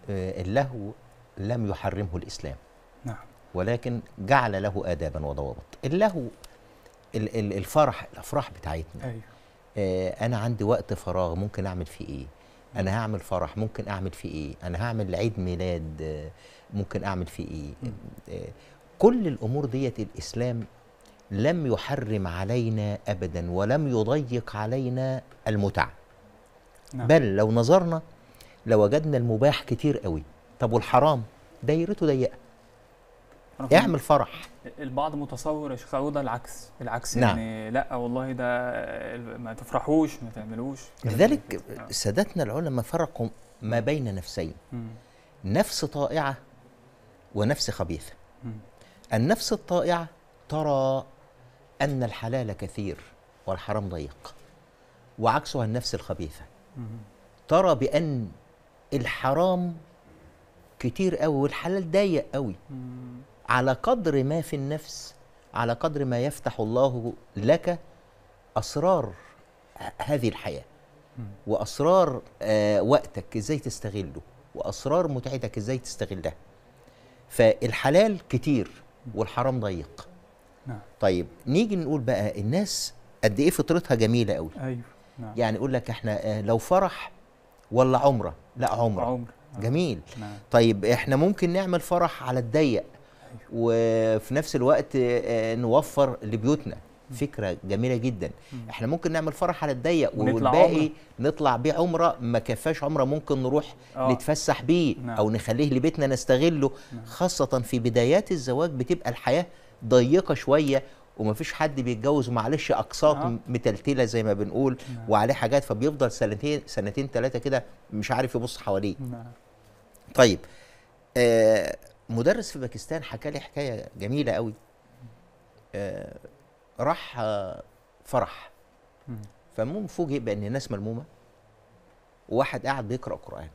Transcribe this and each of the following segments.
آه، اللهو لم يحرمه الاسلام نعم ولكن جعل له آدابا وضوابط اللهو ال- ال- الفرح الأفراح بتاعتنا ايوه آه، أنا عندي وقت فراغ ممكن أعمل فيه إيه أنا هعمل فرح ممكن أعمل فيه إيه أنا هعمل عيد ميلاد آه، ممكن أعمل فيه إيه آه، كل الأمور ديت الإسلام لم يحرم علينا أبدا ولم يضيق علينا المتع نعم. بل لو نظرنا لوجدنا المباح كتير قوي طب والحرام دايرته ضيقة أنا فاهم. اعمل فرح البعض متصور يا شيخ عوده العكس العكس نعم. يعني لا والله ده ما تفرحوش ما تعملوش كده. لذلك آه. سادتنا العلماء فرقوا ما بين نفسين مم. نفس طائعة ونفس خبيثة مم. النفس الطائعة ترى أن الحلال كثير والحرام ضيق وعكسها النفس الخبيثة مم. ترى بأن الحرام كتير قوي والحلال ضيق قوي مم. على قدر ما في النفس على قدر ما يفتح الله لك أسرار ه- هذه الحياة مم. وأسرار آه وقتك إزاي تستغله وأسرار متعتك إزاي تستغلها فالحلال كتير والحرام ضيق نعم طيب نيجي نقول بقى الناس قد إيه فطرتها جميلة قوي ايوه نعم يعني يقول لك إحنا آه لو فرح ولا عمرة لا عمرة عمر آه. جميل نعم طيب احنا ممكن نعمل فرح على الضيق وفي نفس الوقت آه، نوفر لبيوتنا فكرة جميلة جدا احنا ممكن نعمل فرح على الضيق ونطلع والباقي عمرة. نطلع بيه عمرة ما كفاش عمرة ممكن نروح آه. نتفسح بيه نعم. او نخليه لبيتنا نستغله نعم. خاصة في بدايات الزواج بتبقى الحياة ضيقة شوية ومفيش حد بيتجوز معلش اقساط آه. متلتله زي ما بنقول نعم. وعليه حاجات فبيفضل سنتين سنتين ثلاثه كده مش عارف يبص حواليه نعم طيب آه مدرس في باكستان حكى لي حكايه جميله قوي آه راح آه فرح مم. فالمهم فوجئ بان الناس ملمومه وواحد قاعد بيقرا قران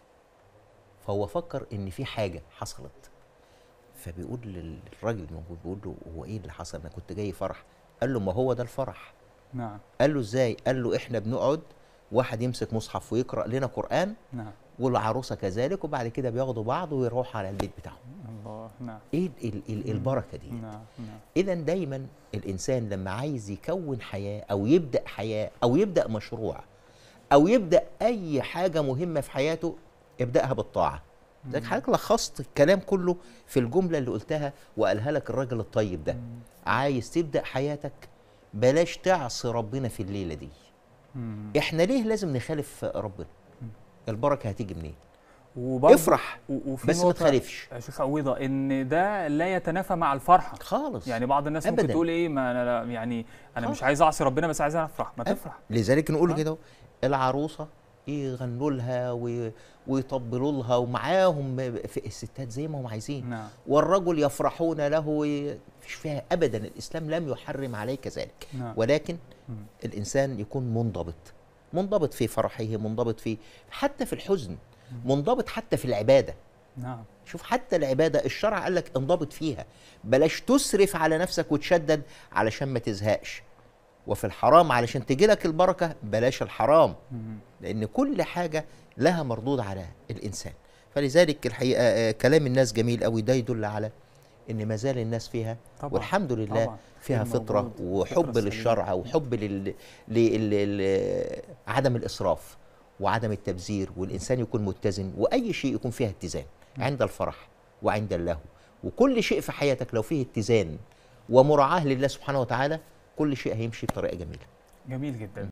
فهو فكر ان في حاجه حصلت فبيقول للراجل الموجود بيقول له هو ايه اللي حصل انا كنت جاي فرح قال له ما هو ده الفرح نعم قال له ازاي قال له احنا بنقعد واحد يمسك مصحف ويقرا لنا قران نعم والعروسه كذلك وبعد كده بياخدوا بعض ويروحوا على البيت بتاعهم الله نعم ايه ال- ال- البركه دي نعم نعم اذا دايما الانسان لما عايز يكون حياه او يبدا حياه او يبدا مشروع او يبدا اي حاجه مهمه في حياته يبداها بالطاعه زي حضرتك لخصت الكلام كله في الجمله اللي قلتها وقالها لك الراجل الطيب ده عايز تبدا حياتك بلاش تعصي ربنا في الليله دي مم. احنا ليه لازم نخالف ربنا البركه هتيجي منين وبرضه افرح و- وفي بس ما نقطة تخالفش يا شيخ عويضة ان ده لا يتنافى مع الفرحة خالص يعني بعض الناس ممكن أبداً. تقول ايه ما انا لا يعني انا مش خالص. عايز اعصي ربنا بس عايز افرح ما أه. تفرح لذلك نقول آه. كده أهو، العروسه يغنوا لها وي- ويطبلوا لها ومعاهم في الستات زي ما هم عايزين نعم والرجل يفرحون له وي- مفيش فيها ابدا الاسلام لم يحرم عليك ذلك نعم ولكن مم. الانسان يكون منضبط منضبط في فرحه منضبط في حتى في الحزن منضبط حتى في العباده نعم شوف حتى العباده الشرع قال لك انضبط فيها بلاش تسرف على نفسك وتشدد علشان ما تزهقش وفي الحرام علشان تجيلك البركه بلاش الحرام مم. لان كل حاجه لها مردود على الانسان فلذلك الحقيقه آه، كلام الناس جميل قوي ده يدل على ان ما زال الناس فيها طبعا والحمد لله طبعا. فيها خير فطره موجود. فطرة وحب سليمة. للشرع وحب لل... لل... لل... عدم الاسراف وعدم التبذير والانسان يكون متزن واي شيء يكون فيها اتزان عند الفرح وعند اللهو وكل شيء في حياتك لو فيه اتزان ومراعاه لله سبحانه وتعالى كل شيء هيمشي بطريقه جميله جميل جدا